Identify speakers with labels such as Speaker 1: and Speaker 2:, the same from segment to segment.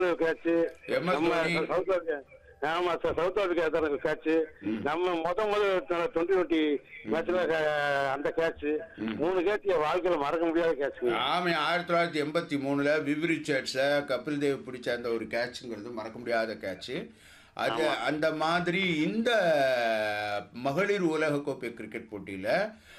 Speaker 1: Catch
Speaker 2: MS
Speaker 1: நம்ம
Speaker 2: Dhoni.
Speaker 1: South Africa ஆமா sir South Africa எத்தனை கேட்ச் நம்ம முத முத டுவெண்ட்டி டுவெண்ட்டி மேட்ச்ல அந்த கேட்ச் மூணு கேட்ச் என் வாழ்க்கையில மறக்க முடியாத கேட்ச்
Speaker 2: ஆமாம் ஆயிரத்தி தொள்ளாயிரத்தி எண்பத்தி மூணில் விவ் ரிச்சர்ட்ஸை கபில் தேவ் பிடிச்ச அந்த ஒரு கேட்சுங்கிறது மறக்க முடியாத கேட்ச்சு அது அந்த மாதிரி இந்த மகளிர் உலகக்கோப்பை கிரிக்கெட் போட்டியில்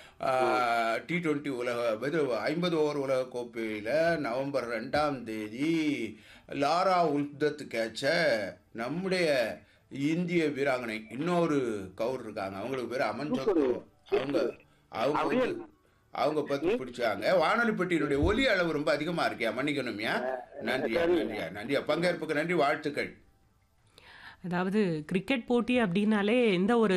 Speaker 2: டி டுவெண்ட்டி உலக இது ஐம்பது ஓவர் உலகக்கோப்பையில் நவம்பர் ரெண்டாம் தேதி லாரா உல்தத் கேட்சை நம்முடைய இந்திய வீராங்கனை இன்னொரு கவுர் இருக்காங்க அவங்களுக்கு பேர் அமன் சோத்ரோ அவங்க அவங்க வந்து அவங்க பத்தி பிடிச்சாங்க வானொலி பெட்டியினுடைய ஒலி அளவு ரொம்ப அதிகமா இருக்கியா மன்னிக்கணும்யா நன்றியா நன்றியா நன்றியா பங்கேற்புக்கு நன்றி வாழ்த்துக்கள்
Speaker 3: அதாவது கிரிக்கெட் போட்டி அப்படின்னாலே இந்த ஒரு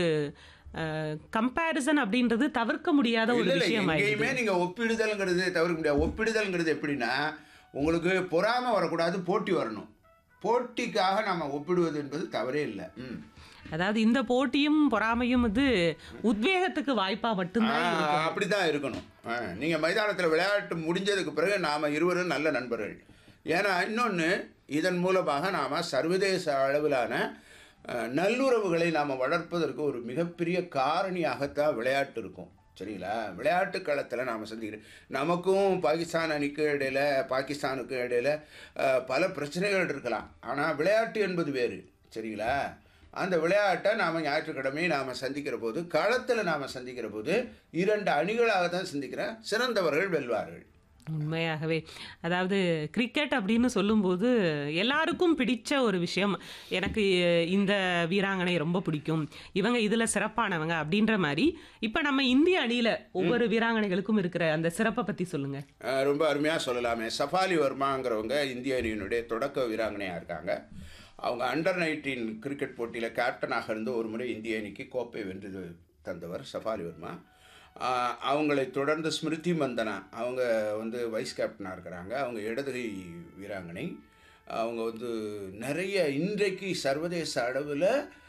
Speaker 3: கம்பேரிசன் அப்படின்றது தவிர்க்க முடியாத ஒரு
Speaker 2: இல்ல இல்ல
Speaker 3: விஷயம்
Speaker 2: எங்கேயுமே நீங்க ஒப்பிடுதல்ங்கிறது தவிர்க்க முடியாது ஒப்பிடுதல்ங்கிறது எப்படின்னா உங்களுக்கு பொறாம வரக்கூடாது போட்டி வரணும் போட்டிக்காக நாம ஒப்பிடுவது என்பது தவறே இல்லை ம்
Speaker 3: அதாவது இந்த போட்டியும் பொறாமையும் வந்து உத்வேகத்துக்கு வாய்ப்பா மட்டும்தான்
Speaker 2: ஆ, அப்படிதான் இருக்கணும் ஆ, நீங்க மைதானத்தில் விளையாட்டு முடிஞ்சதுக்கு பிறகு நாம இருவரும் நல்ல நண்பர்கள் ஏன்னா இன்னொன்று இதன் மூலமாக நாம சர்வதேச அளவிலான ஆ, நல்லுறவுகளை நாம் வளர்ப்பதற்கு ஒரு மிகப்பெரிய காரணியாகத்தான் விளையாட்டு இருக்கும் சரிங்களா விளையாட்டு களத்தில் நாம் சந்திக்கிறோம் நமக்கும் பாகிஸ்தான் அணிக்கு இடையில பாகிஸ்தானுக்கும் இடையில ஆ, பல பிரச்சனைகள் இருக்கலாம் ஆனால் விளையாட்டு என்பது வேறு சரிங்களா அந்த விளையாட்டை நாம் ஞாயிற்றுக்கிழமை நாம் சந்திக்கிற போது களத்தில் நாம் சந்திக்கிற போது இரண்டு அணிகளாக தான் சந்திக்கிறேன் சிறந்தவர்கள் வெல்வார்கள்
Speaker 3: உண்மையாகவே அதாவது கிரிக்கெட் அப்படின்னு சொல்லும்போது எல்லாருக்கும் பிடிச்ச ஒரு விஷயம் எனக்கு இந்த வீராங்கனை ரொம்ப பிடிக்கும் இவங்க இதில் சிறப்பானவங்க அப்படின்ற மாதிரி இப்போ நம்ம இந்திய அணியில் ஒவ்வொரு வீராங்கனைகளுக்கும் இருக்கிற அந்த சிறப்பை பற்றி சொல்லுங்க
Speaker 2: அஹ் ரொம்ப அருமையாக சொல்லலாமே சஃபாலி வர்மாங்கிறவங்க இந்திய அணியினுடைய தொடக்க வீராங்கனையாக இருக்காங்க அவங்க அண்டர் நைன்டீன் கிரிக்கெட் போட்டியில் கேப்டனாக இருந்து ஒரு முறை இந்திய அணிக்கு கோப்பை வென்று தந்தவர் சஃபாலி வர்மா அஹ் அவங்களை தொடர்ந்து ஸ்மிருதி மந்தனா அவங்க வந்து வைஸ் கேப்டனாக இருக்கிறாங்க அவங்க இடதுகை வீராங்கனை அவங்க வந்து நிறைய இன்றைக்கு சர்வதேச அளவில்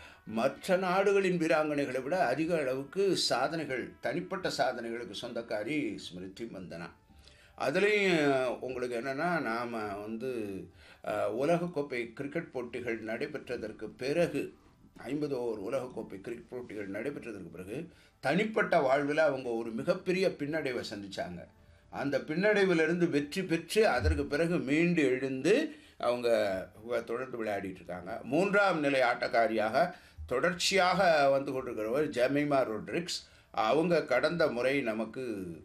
Speaker 2: மற்ற நாடுகளின் வீராங்கனைகளை விட அதிக அளவுக்கு சாதனைகள் தனிப்பட்ட சாதனைகளுக்கு சொந்தக்காரி ஸ்மிருதி மந்தனா அதுலேயும் உங்களுக்கு என்னென்னா நாம் வந்து அஹ், உலகக்கோப்பை கிரிக்கெட் போட்டிகள் நடைபெற்றதற்கு பிறகு ஐம்பது ஓவர் உலகக்கோப்பை கிரிக்கெட் போட்டிகள் நடைபெற்றதற்கு பிறகு தனிப்பட்ட வாழ்வில் அவங்க ஒரு மிகப்பெரிய பின்னடைவை சந்திச்சாங்க அந்த பின்னடைவிலிருந்து வெற்றி பெற்று அதற்கு பிறகு மீண்டு எழுந்து அவங்க தொடர்ந்து விளையாடிட்டு இருக்காங்க மூன்றாம் நிலை ஆட்டக்காரியாக தொடர்ச்சியாக வந்து கொண்டிருக்கிறவர் ஜெமைமா ரோட்ரிக்ஸ் அவங்க கடந்த முறை நமக்கு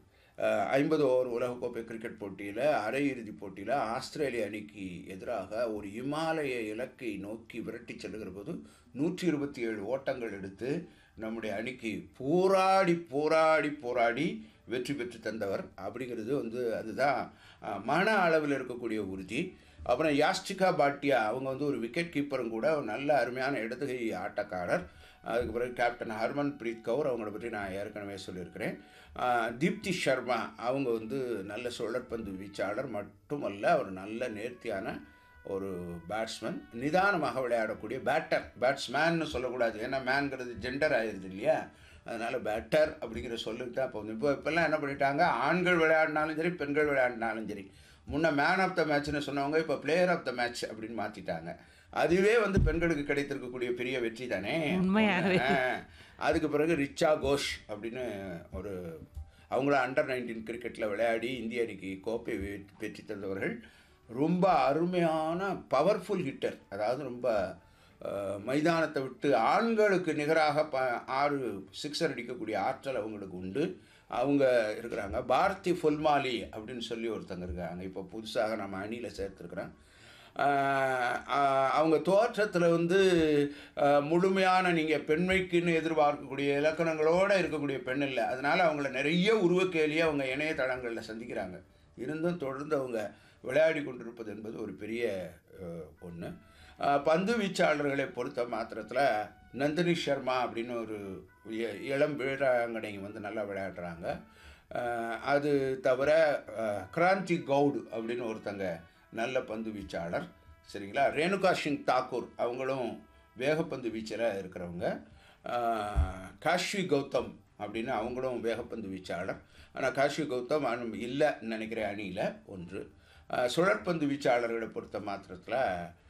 Speaker 2: ஐம்பது ஓவர் உலகக்கோப்பை கிரிக்கெட் போட்டியில் அரையிறுதி போட்டியில் ஆஸ்திரேலிய அணிக்கு எதிராக ஒரு இமாலய இலக்கை நோக்கி விரட்டி செல்லுகிற போது நூற்றி இருபத்தி ஏழு ஓட்டங்கள் எடுத்து நம்முடைய அணிக்கு போராடி போராடி போராடி வெற்றி பெற்று தந்தவர் அப்படிங்கிறது வந்து அதுதான் அஹ், மன அளவில் இருக்கக்கூடிய உறுதி அப்புறம் யாஸ்டிகா பாட்டியா அவங்க வந்து ஒரு விக்கெட் கீப்பரும் கூட ஒரு நல்ல அருமையான இடதுகை ஆட்டக்காரர் அதுக்கு பிறகு கேப்டன் ஹர்மன் பிரீத் கவுர் அவங்கள பற்றி நான் ஏற்கனவே சொல்லியிருக்கிறேன் ஆஹ் தீப்தி சர்மா அவங்க வந்து நல்ல சுழற்பந்து வீச்சாளர் மட்டுமல்ல ஒரு நல்ல நேர்த்தியான ஒரு பேட்ஸ்மேன் நிதானமாக விளையாடக்கூடிய பேட்டர் பேட்ஸ்மேன்னு சொல்லக்கூடாது ஏன்னா மேன்கிறது ஜெண்டர் ஆயிடுது இல்லையா அதனால் பேட்டர் அப்படிங்கிற சொல்லுக்கு தான் இப்போ வந்து இப்போ இப்போல்லாம் என்ன பண்ணிட்டாங்க ஆண்கள் விளையாடினாலும் சரி பெண்கள் விளையாடினாலும் சரி முன்ன மேன் ஆஃப் த மேட்ச்னு சொன்னவங்க இப்போ பிளேயர் ஆஃப் த மேட்ச் அப்படின்னு மாற்றிட்டாங்க அதுவே வந்து பெண்களுக்கு கிடைத்திருக்கக்கூடிய பெரிய வெற்றி தானே
Speaker 3: உண்மையாகவே.
Speaker 2: ஆ, அதுக்கு பிறகு ரிச்சா கோஷ் அப்படின்னு ஒரு அவங்கள அண்டர் நைன்டீன் கிரிக்கெட்டில் விளையாடி இந்திய அணிக்கு கோப்பை வெ- பெற்று தந்தவர்கள் ரொம்ப அருமையான பவர்ஃபுல் ஹிட்டர் அதாவது ரொம்ப அஹ், மைதானத்தை விட்டு ஆண்களுக்கு நிகராக ப ஆறு சிக்ஸர் அடிக்கக்கூடிய ஆற்றல் அவங்களுக்கு உண்டு அவங்க இருக்கிறாங்க பாரதி ஃபுல்மாலி அப்படின்னு சொல்லி ஒருத்தங்க இருக்காங்க இப்போ புதுசாக நம்ம அணியில் சேர்த்துருக்குறேன் ஆஹ் ஆஹ் அவங்க தோற்றத்தில் வந்து ஆஹ் முழுமையான நீங்கள் பெண்மைக்குன்னு எதிர்பார்க்கக்கூடிய இலக்கணங்களோடு இருக்கக்கூடிய பெண் இல்லை அதனால் அவங்கள நிறைய உருவக்கேலியை அவங்க இணையதளங்களில் சந்திக்கிறாங்க இருந்தும் தொடர்ந்து அவங்க விளையாடி கொண்டிருப்பது என்பது ஒரு பெரிய ஒன்று பந்து வீச்சாளர்களை பொறுத்த மாத்திரத்தில் நந்தினி சர்மா அப்படின்னு ஒரு இ- இளம் வீராங்கனை வந்து நல்லா விளையாடுறாங்க ஆஹ் அது தவிர ஆஹ் கிராந்தி கவுடு அப்படின்னு ஒருத்தங்க நல்ல பந்து வீச்சாளர் சரிங்களா ரேணுகா சிங் தாக்கூர் அவங்களும் வேகப்பந்து வீச்சில் இருக்கிறவங்க ஆஹ் காஷ்வி கௌதம் அப்படின்னு அவங்களும் வேகப்பந்து வீச்சாளர் ஆனால் காஷ்வி கௌதம் இல்லைன்னு நினைக்கிற அணியில் ஒன்று அஹ், சுழற்பந்து வீச்சாளர்களை பொறுத்த மாத்திரத்தில்